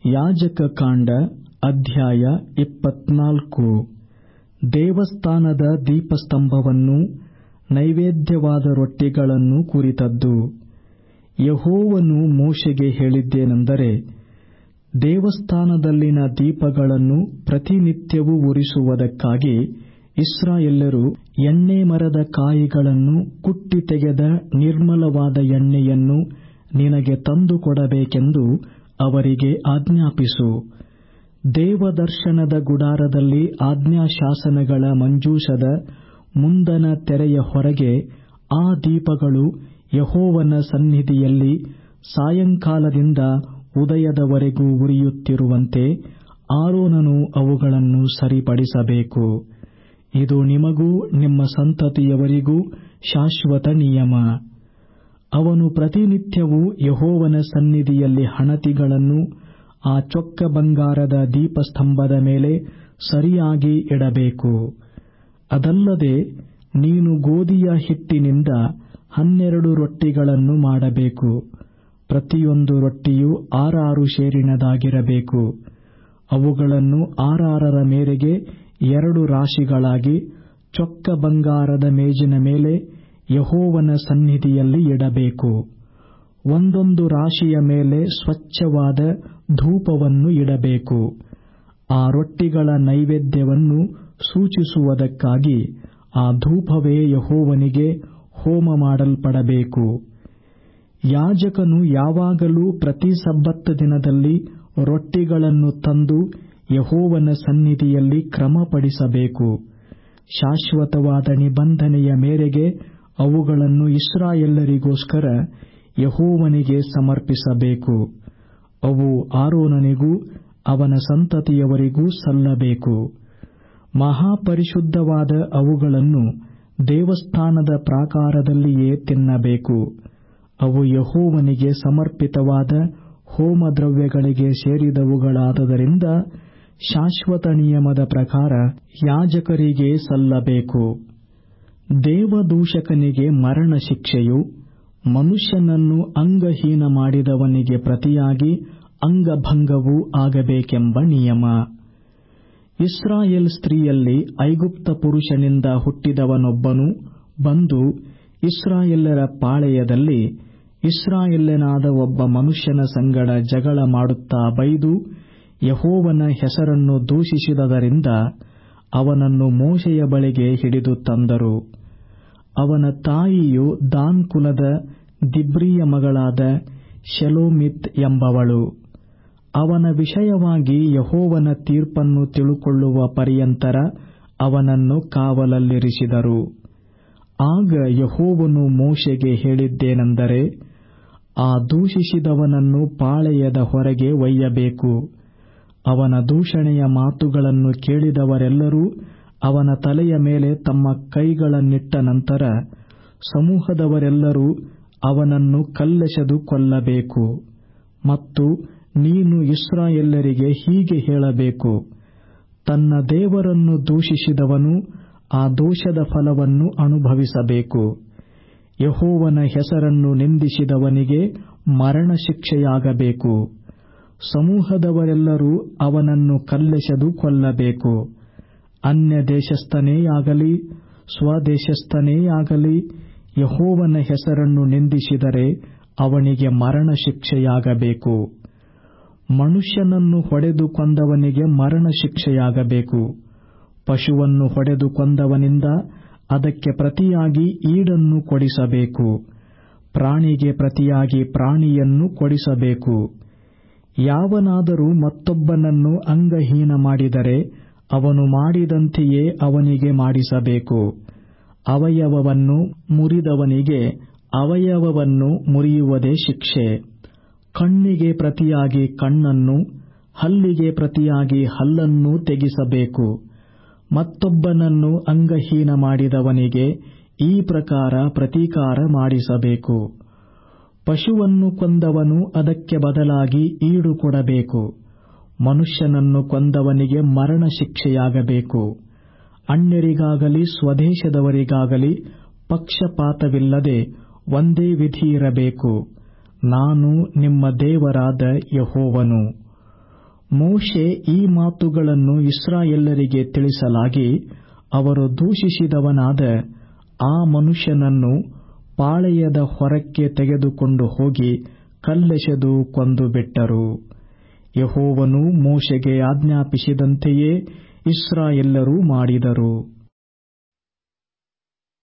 ಯಾಜಕ ಕಾಂಡ ಅಧ್ಯಾಯ ಇಪ್ಪತ್ನಾಲ್ಕು ದೇವಸ್ಥಾನದ ದೀಪಸ್ತಂಭವನ್ನೂ ನೈವೇದ್ಯವಾದ ರೊಟ್ಟಿಗಳನ್ನು ಕುರಿತದ್ದು ಯೆಹೋವನು ಮೋಶೆಗೆ ಹೇಳಿದ್ದೇನೆಂದರೆ ದೇವಸ್ಥಾನದಲ್ಲಿನ ದೀಪಗಳನ್ನು ಪ್ರತಿನಿತ್ಯವೂ ಉರಿಸುವುದಕ್ಕಾಗಿ ಇಸ್ರಾಯೇಲ್ಯರು ಎಣ್ಣೆ ಮರದ ಕಾಯಿಗಳನ್ನು ಕುಟ್ಟಿ ತೆಗೆದ ನಿರ್ಮಲವಾದ ಎಣ್ಣೆಯನ್ನು ನಿನಗೆ ತಂದುಕೊಡಬೇಕೆಂದು ಅವರಿಗೆ ಆಜ್ಞಾಪಿಸು ದೇವದರ್ಶನದ ಗುಡಾರದಲ್ಲಿ ಆಜ್ಞಾಶಾಸನಗಳ ಮಂಜೂಷದ ಮುಂದಣ ತೆರೆಯ ಹೊರಗೆ ಆ ದೀಪಗಳು ಯೆಹೋವನ ಸನ್ನಿಧಿಯಲ್ಲಿ ಸಾಯಂಕಾಲದಿಂದ ಉದಯದವರೆಗೂ ಉರಿಯುತ್ತಿರುವಂತೆ ಆರೋನನು ಅವುಗಳನ್ನು ಸರಿಪಡಿಸಬೇಕು ಇದು ನಿಮಗೂ ನಿಮ್ಮ ಸಂತತಿಯವರಿಗೂ ಶಾಶ್ವತ ನಿಯಮ ಅವನು ಪ್ರತಿನಿತ್ಯವೂ ಯೆಹೋವನ ಸನ್ನಿಧಿಯಲ್ಲಿ ಹಣತೆಗಳನ್ನು ಆ ಚೊಕ್ಕ ಬಂಗಾರದ ದೀಪಸ್ತಂಭದ ಮೇಲೆ ಸರಿಯಾಗಿ ಇಡಬೇಕು ಅದಲ್ಲದೆ ನೀನು ಗೋದಿಯ ಹಿಟ್ಟಿನಿಂದ ಹನ್ನೆರಡು ರೊಟ್ಟಿಗಳನ್ನು ಮಾಡಬೇಕು ಪ್ರತಿಯೊಂದು ರೊಟ್ಟಿಯೂ ಆರಾರು ಸೇರಿನದಾಗಿರಬೇಕು ಅವುಗಳನ್ನು ಆರಾರರ ಮೇರೆಗೆ ಎರಡು ರಾಶಿಗಳಾಗಿ ಚೊಕ್ಕ ಬಂಗಾರದ ಮೇಜಿನ ಮೇಲೆ ಯೆಹೋವನ ಸನ್ನಿಧಿಯಲ್ಲಿ ಇಡಬೇಕು ಒಂದೊಂದು ರಾಶಿಯ ಮೇಲೆ ಸ್ವಚ್ಛವಾದ ಧೂಪವನ್ನು ಇಡಬೇಕು ಆ ರೊಟ್ಟಿಗಳ ನೈವೇದ್ಯವನ್ನು ಸೂಚಿಸುವುದಕ್ಕಾಗಿ ಆ ಧೂಪವೇ ಯೆಹೋವನಿಗೆ ಹೋಮ ಮಾಡಲ್ಪಡಬೇಕು ಯಾಜಕನು ಯಾವಾಗಲೂ ಪ್ರತಿ ಸಬ್ಬತ್ ದಿನದಲ್ಲಿ ರೊಟ್ಟಿಗಳನ್ನು ತಂದು ಯೆಹೋವನ ಸನ್ನಿಧಿಯಲ್ಲಿ ಕ್ರಮಪಡಿಸಬೇಕು ಶಾಶ್ವತವಾದ ನಿಬಂಧನೆಯ ಮೇರೆಗೆ ಅವುಗಳನ್ನು ಇಸ್ರಾಯೇಲರಿಗೋಸ್ಕರ ಯೆಹೋವನಿಗೆ ಸಮರ್ಪಿಸಬೇಕು ಅವು ಆರೋನನಿಗೂ ಅವನ ಸಂತತಿಯವರಿಗೂ ಸಲ್ಲಬೇಕು ಮಹಾಪರಿಶುದ್ಧವಾದ ಅವುಗಳನ್ನು ದೇವಸ್ಥಾನದ ಪ್ರಾಕಾರದಲ್ಲಿಯೇ ತಿನ್ನಬೇಕು ಅವು ಯೆಹೋವನಿಗೆ ಸಮರ್ಪಿತವಾದ ಹೋಮದ್ರವ್ಯಗಳಿಗೆ ಸೇರಿದವುಗಳಾದದರಿಂದ ಶಾಶ್ವತ ನಿಯಮದ ಪ್ರಕಾರ ಯಾಜಕರಿಗೆ ಸಲ್ಲಬೇಕು ದೇವದೂಷಕನಿಗೆ ಮರಣ ಶಿಕ್ಷೆಯು ಮನುಷ್ಯನನ್ನು ಅಂಗಹೀನ ಮಾಡಿದವನಿಗೆ ಪ್ರತಿಯಾಗಿ ಅಂಗಭಂಗವೂ ಆಗಬೇಕೆಂಬ ನಿಯಮ ಇಸ್ರಾಯೇಲ್ ಸ್ತ್ರೀಯಲ್ಲಿ ಐಗುಪ್ತ ಪುರುಷನಿಂದ ಹುಟ್ಟಿದವನೊಬ್ಬನು ಬಂದು ಇಸ್ರಾಯೇಲ್ಯರ ಪಾಳೆಯದಲ್ಲಿ ಇಸ್ರಾಯೇಲ್ಯನಾದ ಒಬ್ಬ ಮನುಷ್ಯನ ಸಂಗಡ ಜಗಳ ಮಾಡುತ್ತಾ ಬೈದು ಯೆಹೋವನ ಹೆಸರನ್ನು ದೂಷಿಸಿದದರಿಂದ ಅವನನ್ನು ಮೋಶೆಯ ಬಳಿಗೆ ಹಿಡಿದು ತಂದರು ಅವನ ತಾಯಿಯು ದಾನ್ ಕುಲದ ದಿಬ್ರಿಯ ಮಗಳಾದ ಶೆಲೋಮಿತ್ ಎಂಬವಳು ಅವನ ವಿಷಯವಾಗಿ ಯೆಹೋವನ ತೀರ್ಪನ್ನು ತಿಳುಕೊಳ್ಳುವ ಪರ್ಯಂತರ ಅವನನ್ನು ಕಾವಲಲ್ಲಿರಿಸಿದರು ಆಗ ಯೆಹೋವನು ಮೋಶೆಗೆ ಹೇಳಿದ್ದೇನೆಂದರೆ ಆ ದೂಷಿಸಿದವನನ್ನು ಪಾಳೆಯದ ಹೊರಗೆ ಒಯ್ಯಬೇಕು ಅವನ ದೂಷಣೆಯ ಮಾತುಗಳನ್ನು ಕೇಳಿದವರೆಲ್ಲರೂ ಅವನ ತಲೆಯ ಮೇಲೆ ತಮ್ಮ ಕೈಗಳನ್ನಿಟ್ಟ ನಂತರ ಸಮೂಹದವರೆಲ್ಲರೂ ಅವನನ್ನು ಕಲ್ಲೆಸೆದು ಕೊಲ್ಲಬೇಕು ಮತ್ತು ನೀನು ಇಸ್ರಾಯೇಲ್ಯರಿಗೆ ಹೀಗೆ ಹೇಳಬೇಕು ತನ್ನ ದೇವರನ್ನು ದೂಷಿಸಿದವನು ಆ ದೋಷದ ಫಲವನ್ನು ಅನುಭವಿಸಬೇಕು ಯೆಹೋವನ ಹೆಸರನ್ನು ನಿಂದಿಸಿದವನಿಗೆ ಮರಣ ಶಿಕ್ಷೆಯಾಗಬೇಕು ಸಮೂಹದವರೆಲ್ಲರೂ ಅವನನ್ನು ಕಲ್ಲೆಸೆದು ಕೊಲ್ಲಬೇಕು ಅನ್ಯ ದೇಶಸ್ಥನೇ ಆಗಲಿ ಸ್ವದೇಶಸ್ಥನೇ ಆಗಲಿ ಯೆಹೋವನ ಹೆಸರನ್ನು ನಿಂದಿಸಿದರೆ ಅವನಿಗೆ ಮರಣ ಶಿಕ್ಷೆಯಾಗಬೇಕು ಮನುಷ್ಯನನ್ನು ಹೊಡೆದು ಕೊಂದವನಿಗೆ ಮರಣ ಶಿಕ್ಷೆಯಾಗಬೇಕು ಪಶುವನ್ನು ಹೊಡೆದು ಕೊಂದವನಿಂದ ಅದಕ್ಕೆ ಪ್ರತಿಯಾಗಿ ಈಡನ್ನು ಕೊಡಿಸಬೇಕು ಪ್ರಾಣಿಗೆ ಪ್ರತಿಯಾಗಿ ಪ್ರಾಣಿಯನ್ನು ಕೊಡಿಸಬೇಕು ಯಾವನಾದರೂ ಮತ್ತೊಬ್ಬನನ್ನು ಅಂಗಹೀನ ಮಾಡಿದರೆ ಅವನು ಮಾಡಿದಂತೆಯೇ ಅವನಿಗೆ ಮಾಡಿಸಬೇಕು ಅವಯವವನ್ನು ಮುರಿದವನಿಗೆ ಅವಯವವನ್ನು ಮುರಿಯುವುದೇ ಶಿಕ್ಷೆ ಕಣ್ಣಿಗೆ ಪ್ರತಿಯಾಗಿ ಕಣ್ಣನ್ನು ಹಲ್ಲಿಗೆ ಪ್ರತಿಯಾಗಿ ಹಲ್ಲನ್ನೂ ತೆಗೆಸಬೇಕು ಮತ್ತೊಬ್ಬನನ್ನು ಅಂಗಹೀನ ಮಾಡಿದವನಿಗೆ ಈ ಪ್ರಕಾರ ಪ್ರತೀಕಾರ ಮಾಡಿಸಬೇಕು ಪಶುವನ್ನು ಕೊಂದವನು ಅದಕ್ಕೆ ಬದಲಾಗಿ ಈಡು ಕೊಡಬೇಕು ಮನುಷ್ಯನನ್ನು ಕೊಂದವನಿಗೆ ಮರಣ ಶಿಕ್ಷೆಯಾಗಬೇಕು ಅನ್ಯರಿಗಾಗಲಿ ಸ್ವದೇಶದವರಿಗಾಗಲಿ ಪಕ್ಷಪಾತವಿಲ್ಲದೆ ಒಂದೇ ವಿಧಿಯಿರಬೇಕು ನಾನು ನಿಮ್ಮ ದೇವರಾದ ಯೆಹೋವನು ಮೋಶೆ ಈ ಮಾತುಗಳನ್ನು ಇಸ್ರಾಯೇಲರಿಗೆ ತಿಳಿಸಲಾಗಿ ಅವರು ದೂಷಿಸಿದವನಾದ ಆ ಮನುಷ್ಯನನ್ನು ಪಾಳೆಯದ ಹೊರಕ್ಕೆ ತೆಗೆದುಕೊಂಡು ಹೋಗಿ ಕಲ್ಲೆಸೆದು ಕೊಂದುಬಿಟ್ಟರು ಯೆಹೋವನು ಮೋಶೆಗೆ ಆಜ್ಞಾಪಿಸಿದಂತೆಯೇ ಇಸ್ರಾಯೇಲ್ಯರು ಮಾಡಿದರು